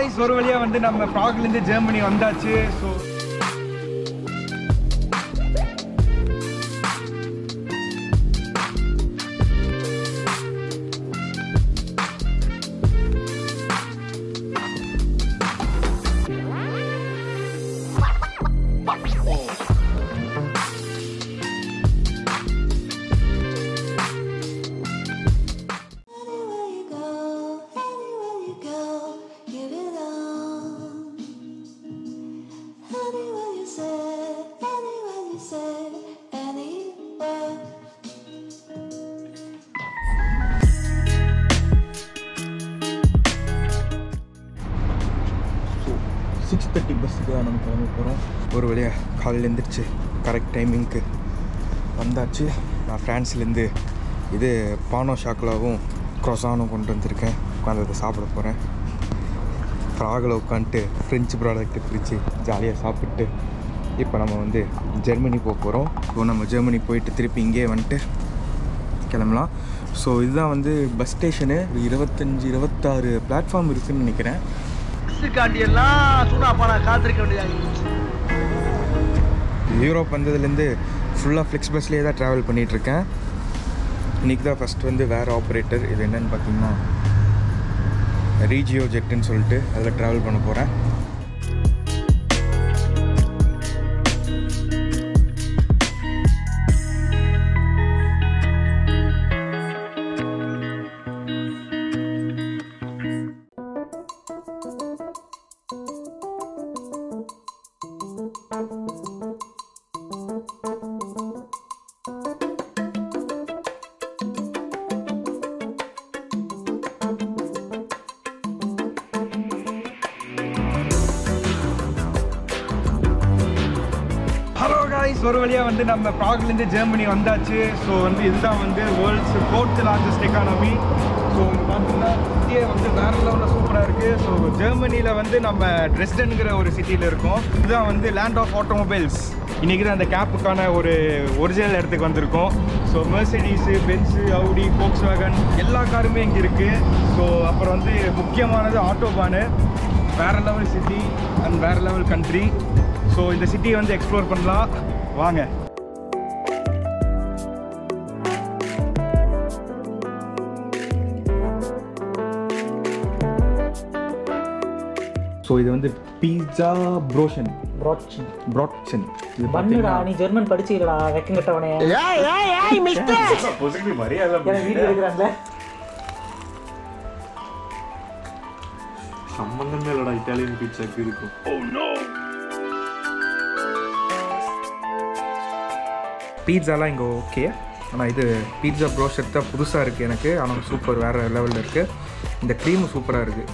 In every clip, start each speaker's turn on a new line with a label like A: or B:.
A: Guys ஒரு வழியா வந்து நம்ம ப்ராக்ல இருந்து ஜெர்மனி வந்தாச்சு so
B: Anywhere you go, anywhere you go, give it on. Anywhere you say, anywhere you say, anywhere.
A: So six thirty பஸ்ஸுக்கு தான் நம்ம கிளம்ப போகிறோம் ஒரு வழியாக காலையில் எழுந்திரிச்சு கரெக்ட் டைமிங்க்கு வந்தாச்சு நான் ஃப்ரான்ஸ்லேருந்து இது பானோ ஷாக்கலாவும் க்ரொசானும் கொண்டு வந்திருக்கேன் உட்காந்து அதை சாப்பிட போகிறேன் ப்ராகில் உட்காந்துட்டு ஃப்ரெஞ்சு ப்ராடக்ட்டு பிரித்து ஜாலியாக சாப்பிட்டு இப்போ நம்ம வந்து ஜெர்மனி போக போகிறோம் இப்போ நம்ம ஜெர்மனி போயிட்டு திருப்பி இங்கே வந்துட்டு கிளம்பலாம் ஸோ இதுதான் வந்து பஸ் ஸ்டேஷனு இருபத்தஞ்சி இருபத்தாறு பிளாட்ஃபார்ம் இருக்குதுன்னு நினைக்கிறேன்
C: பஸ்ஸுக்காண்டி எல்லாம் சூடாப்பா நான் காத்திருக்க வேண்டியதாக
A: யூரோப் வந்ததுலேருந்து ஃபுல்லாக ஃப்ளெக்ஸ் பஸ்லேயே தான் ட்ராவல் பண்ணிகிட்ருக்கேன் இன்றைக்கி தான் ஃபஸ்ட் வந்து வேறு ஆப்ரேட்டர் இது என்னென்னு பார்த்தீங்கன்னா ரீஜியோ ஜெட்டுன்னு சொல்லிட்டு அதில் ட்ராவல் பண்ண போகிறேன் ஹலோ காய்ஸ் ஒரு வழியாக வந்து நம்ம ப்ராக்லேருந்து ஜெர்மனி வந்தாச்சு ஸோ வந்து இதுதான் வந்து world's fourth largest economy so இங்கே பார்த்தீங்கன்னா சிட்டியே வந்து வேற லெவலில் சூப்பராக இருக்குது ஸோ ஜெர்மனியில் வந்து நம்ம ட்ரெஸ்டனுங்கிற ஒரு சிட்டியில் இருக்கோம் இதுதான் வந்து லேண்ட் ஆஃப் ஆட்டோமொபைல்ஸ் இன்றைக்கி தான் அந்த கேப்புக்கான ஒரு ஒரிஜினல் இடத்துக்கு வந்திருக்கோம் so Mercedes Benz Audi Volkswagen எல்லா காருமே இங்கே இருக்குது ஸோ அப்புறம் வந்து முக்கியமானது ஆட்டோபானு வேற லெவல் சிட்டி அண்ட் வேற லெவல் கண்ட்ரி ஸோ இந்த சிட்டியை வந்து எக்ஸ்ப்ளோர் பண்ணலாம் வாங்க ஸோ இது வந்து பீட்சா ப்ரோஷன்
D: ப்ராட்சன்
A: ப்ராட்சன் இது
D: பண்ணுடா நீ ஜெர்மன் படிச்சுக்கடா வெக்கங்கட்டவனே எனக்கு வீடியோ எடுக்கிறான்ல
E: சம்பந்தமே இல்லடா இட்டாலியன் பீட்சாக்கு இருக்கும்
A: பீட்சாலாம் இங்கே ஓகே ஆனால் இது பீட்சா ப்ரோஷர் தான் புதுசாக இருக்குது எனக்கு ஆனால் சூப்பர் வேறு லெவலில் இருக்குது இந்த க்ரீமும் சூப்பராக இருக்குது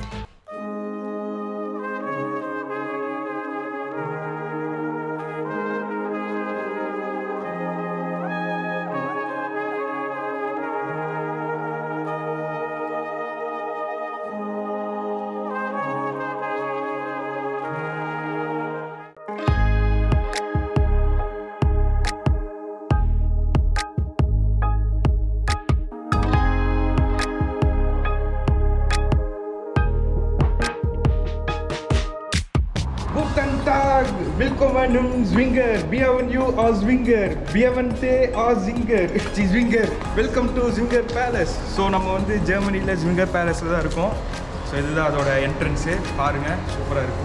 A: Guten Tag, willkommen im Zwinger, bienvenue au Zwinger, bienvenue au Zinger, சி Zwinger, welcome to Zwinger Palace. So நம்ம வந்து ஜெர்மனியில் ஜிங்கர் பேலஸில் தான் இருக்கோம் ஸோ இதுதான் அதோட என்ட்ரன்ஸு பாருங்கள் சூப்பராக இருக்கும்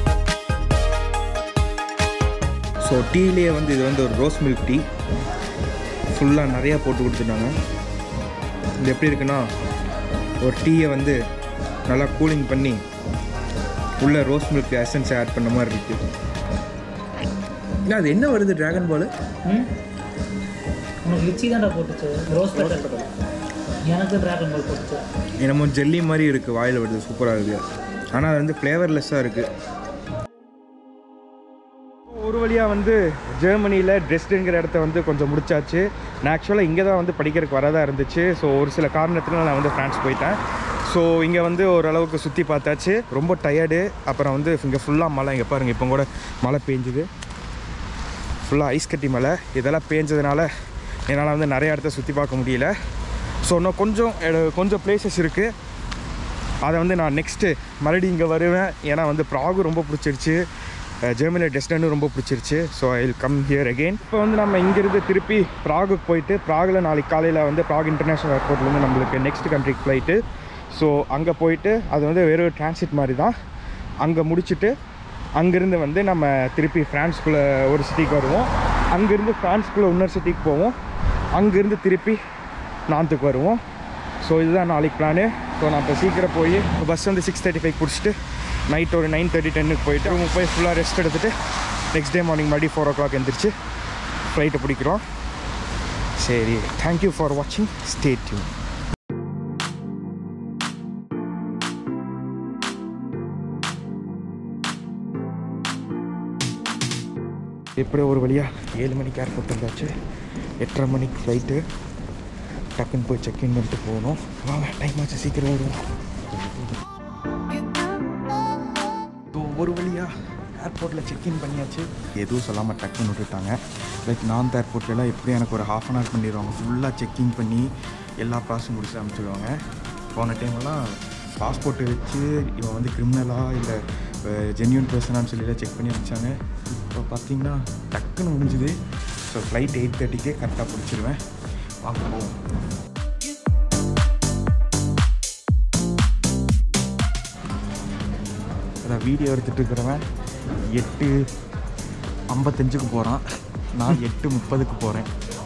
A: ஸோ டீலேயே வந்து இது வந்து ஒரு ரோஸ் மில்க் டீ ஃபுல்லாக நிறையா போட்டு கொடுத்துட்டாங்க இது எப்படி இருக்குன்னா ஒரு டீயை வந்து நல்லா கூலிங் பண்ணி உள்ள ரோஸ் மில்க் எசன்ஸ் ஆட் பண்ண மாதிரி இருக்குது அது என்ன வருது டிராகன் பால்
D: ம் உனக்கு லிச்சி தான்டா போட்டுச்சு ரோஸ் பெட்டல் எனக்கு டிராகன் பால் போட்டுச்சு
A: என்னமோ ஜெல்லி மாதிரி இருக்குது வாயில் வருது சூப்பராக இருக்குது ஆனால் அது வந்து ஃப்ளேவர்லெஸ்ஸாக இருக்குது ஒரு வழியாக வந்து ஜெர்மனியில் ட்ரெஸ்டுங்கிற இடத்த வந்து கொஞ்சம் முடிச்சாச்சு நான் ஆக்சுவலாக இங்கே தான் வந்து படிக்கிறதுக்கு வரதா இருந்துச்சு ஸோ ஒரு சில காரணத்தினால நான் வந்து ஃப்ரான்ஸ் போயிட்டேன் ஸோ இங்கே வந்து ஓரளவுக்கு சுற்றி பார்த்தாச்சு ரொம்ப டயர்டு அப்புறம் வந்து இங்கே ஃபுல்லாக மழை இங்கே பாருங்கள் இப்போ கூட மழை பெஞ்சுது ஃபுல்லாக ஐஸ் கட்டி மலை இதெல்லாம் பேஞ்சதுனால என்னால் வந்து நிறைய இடத்த சுற்றி பார்க்க முடியல ஸோ இன்னும் கொஞ்சம் இட- கொஞ்சம் பிளேசஸ் இருக்குது அதை வந்து நான் நெக்ஸ்ட்டு மறுபடியும் இங்கே வருவேன் ஏன்னா வந்து ப்ராகு ரொம்ப பிடிச்சிருச்சு ஜெர்மனியில் டெஸ்டனும் ரொம்ப பிடிச்சிருச்சு so I will come here again இப்போ வந்து நம்ம இங்கேருந்து திருப்பி ப்ராகுக்கு போயிட்டு ப்ராகில் நாளைக்கு காலையில் வந்து ப்ராக் இன்டர்நேஷ்னல் ஏர்போர்ட்லேருந்து நம்மளுக்கு நெக்ஸ்ட் கண்ட்ரிக்கு ஃப்ளைட்டு ஸோ அங்கே போயிட்டு அது வந்து வெறும் டிரான்சிட் மாதிரி தான் அங்கே முடிச்சுட்டு அங்கேருந்து வந்து நம்ம திருப்பி ஃப்ரான்ஸ்குள்ளே ஒரு சிட்டிக்கு வருவோம் அங்கேருந்து ஃப்ரான்ஸ்குள்ளே இன்னொரு சிட்டிக்கு போவோம் அங்கேருந்து திருப்பி நார்த்துக்கு வருவோம் ஸோ இதுதான் நாளைக்கு பிளானு ஸோ நான் இப்போ சீக்கிரம் போய் பஸ் வந்து சிக்ஸ் தேர்ட்டி ஃபைவ் பிடிச்சிட்டு நைட் ஒரு நைன் தேர்ட்டி டென்னுக்கு போயிட்டு அவங்க போய் ஃபுல்லாக ரெஸ்ட் எடுத்துகிட்டு நெக்ஸ்ட் டே மார்னிங் மறுபடியும் ஃபோர் ஓ கிளாக் எந்திரிச்சு ஃப்ளைட்டை பிடிக்கிறோம் சரி தேங்க்யூ ஃபார் வாட்சிங் ஸ்டே டியூன் எப்படி ஒரு வழியாக ஏழு மணிக்கு ஏர்போர்ட் வந்தாச்சு எட்டரை மணிக்கு ஃப்ளைட்டு டக்குன்னு போய் செக்இன் பண்ணிட்டு போகணும் வாங்க டைம் ஆச்சு சீக்கிரம் வருவோம் ஸோ ஒரு வழியாக ஏர்போர்ட்டில் செக்இன் பண்ணியாச்சு எதுவும் சொல்லாமல் டக்குன்னு விட்டுட்டாங்க லைக் நான் ஏர்போர்ட்லலாம் எப்படி எனக்கு ஒரு ஹாஃப் அன் ஹவர் பண்ணிடுவாங்க ஃபுல்லாக செக்இன் பண்ணி எல்லா ப்ராசஸும் முடிச்சு அனுப்பிச்சிடுவாங்க போன டைம்லாம் பாஸ்போர்ட் வச்சு இவன் வந்து கிரிமினலா இல்லை ஜென்யூன் பர்சனான்னு சொல்லிலாம் செக் பண்ணி அனுப்பிச்சாங்க இப்போ பார்த்தீங்கன்னா டக்குன்னு முடிஞ்சுது ஸோ ஃப்ளைட் எயிட் தேர்ட்டிக்கே கரெக்டாக பிடிச்சிருவேன் வாங்க போவோம் அதான் வீடியோ எடுத்துகிட்டு இருக்கிறவன் எட்டு ஐம்பத்தஞ்சுக்கு போகிறான் நான் எட்டு முப்பதுக்கு போகிறேன்